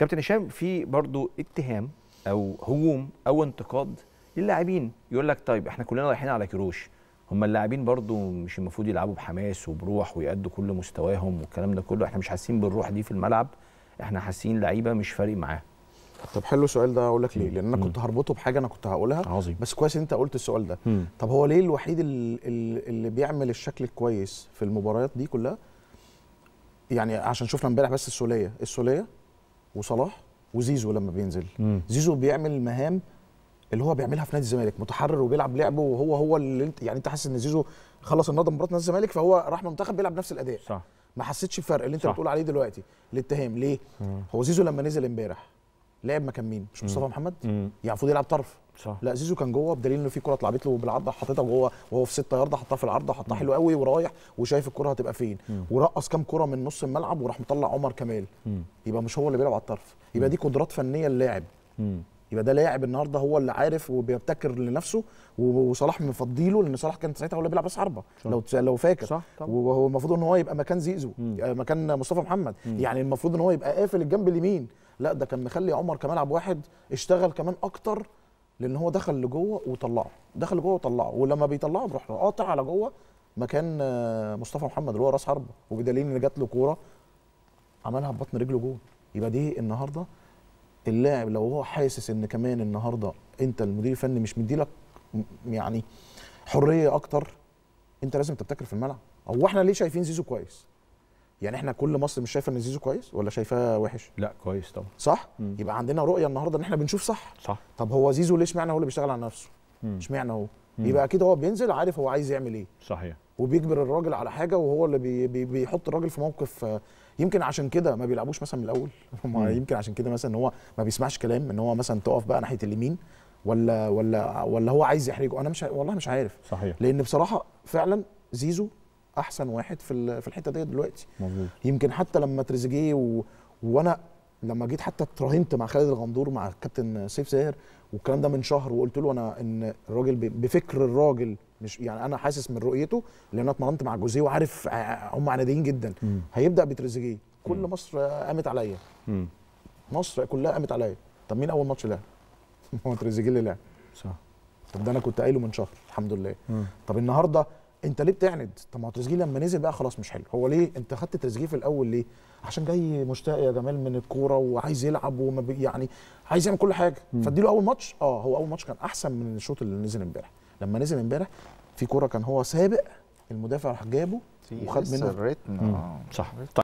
كابتن هشام في برضو اتهام او هجوم او انتقاد للاعبين يقول لك طيب احنا كلنا رايحين على كيروش هم اللاعبين برضو مش المفروض يلعبوا بحماس وبروح ويأدوا كل مستواهم والكلام ده كله احنا مش حاسين بالروح دي في الملعب احنا حاسين لعيبه مش فارق معاها طب حلو السؤال ده اقول لك ليه لان انا مم. كنت هربطه بحاجه انا كنت هقولها عظيم بس كويس ان انت قلت السؤال ده مم. طب هو ليه الوحيد ال- ال- اللي بيعمل الشكل الكويس في المباريات دي كلها يعني عشان شفنا امبارح بس السوليه السوليه وصلاح وزيزو لما بينزل مم. زيزو بيعمل مهام اللي هو بيعملها في نادي الزمالك متحرر وبيلعب لعبه وهو هو اللي انت يعني انت حاسس ان زيزو خلص النهارده مباراه نادي الزمالك فهو راح منتخب بيلعب نفس الاداء صح ما حسيتش بفرق اللي انت صح. بتقول عليه دلوقتي الاتهام ليه مم. هو زيزو لما نزل امبارح لعب مكان مين مش مصطفى محمد مم. يعني المفروض يلعب طرف صح لا زيزو كان جوه بدليل انه في كره اتلعبت له بالعرضه حاططها جوه وهو في 6 يارده حطها في العرضه حطها حلو قوي ورايح وشايف الكره هتبقى فين مم. ورقص كام كره من نص الملعب وراح مطلع عمر كمال مم. يبقى مش هو اللي بيلعب على الطرف يبقى دي قدرات فنيه اللاعب مم. يبقى ده لاعب النهارده هو اللي عارف وبيبتكر لنفسه و- وصلاح مفضيله لان صلاح كان ساعتها هو اللي بيلعب راس حربه صح. لو لو فاكر صح طبعا وهو المفروض ان هو يبقى مكان زيزو مم. آه، مكان مصطفى محمد مم. يعني المفروض ان هو يبقى قافل الجنب اليمين لا ده كان مخلي عمر كمال عبد واحد اشتغل كمان اكتر لان هو دخل لجوه وطلعه دخل لجوه وطلعه ولما بيطلعه بيروح قاطع على جوه مكان آه، مصطفى محمد اللي هو راس حربه وبدليل ان جات له كوره عملها ببطن رجله جول يبقى دي النهارده اللاعب لو هو حاسس ان كمان النهارده انت المدير الفني مش مديلك م- يعني حريه اكتر انت لازم تبتكر في الملعب هو احنا ليه شايفين زيزو كويس يعني احنا كل مصر مش شايفه ان زيزو كويس ولا شايفاه وحش لا كويس طبعا صح مم. يبقى عندنا رؤيه النهارده ان احنا بنشوف صح صح طب هو زيزو ليه اشمعنى هو اللي بيشتغل على نفسه مم. اشمعنى هو مم. يبقى اكيد هو بينزل عارف هو عايز يعمل ايه صحيح وبيجبر الراجل على حاجه وهو اللي بي بي بيحط الراجل في موقف آه، يمكن عشان كده ما بيلعبوش مثلا من الاول مم. هم يمكن عشان كده مثلا ان هو ما بيسمعش كلام ان هو مثلا تقف بقى ناحيه اليمين ولا ولا ولا هو عايز يحرجه انا مش ع- والله مش عارف صحيح لان بصراحه فعلا زيزو احسن واحد في ال- في الحته ديت دلوقتي مظبوط يمكن حتى لما تريزيجيه و... وانا لما جيت حتى اتراهنت مع خالد الغندور مع الكابتن سيف زاهر والكلام ده من شهر وقلت له انا ان الراجل ب... بفكر الراجل مش يعني انا حاسس من رؤيته لان انا اتمرنت مع جوزيه وعارف ع- هم عناديين جدا مم. هيبدا بتريزيجيه كل مم. مصر قامت عليا مم. مصر كلها قامت عليا طب مين اول ماتش لعب؟ هو تريزيجيه اللي لعب صح طب ده انا كنت قايله من شهر الحمد لله مم. طب النهارده انت ليه بتعند؟ طب ما هو تريزيجيه لما نزل بقى خلاص مش حلو، هو ليه؟ انت خدت تريزيجيه في الاول ليه؟ عشان جاي مشتاق يا جمال من الكوره وعايز يلعب وما بي يعني عايز يعمل كل حاجه، مم. فاديله اول ماتش اه هو اول ماتش كان احسن من الشوط اللي نزل امبارح، لما نزل امبارح في كوره كان هو سابق المدافع راح جابه في وخد لسه منه الريتم مم. آه. صح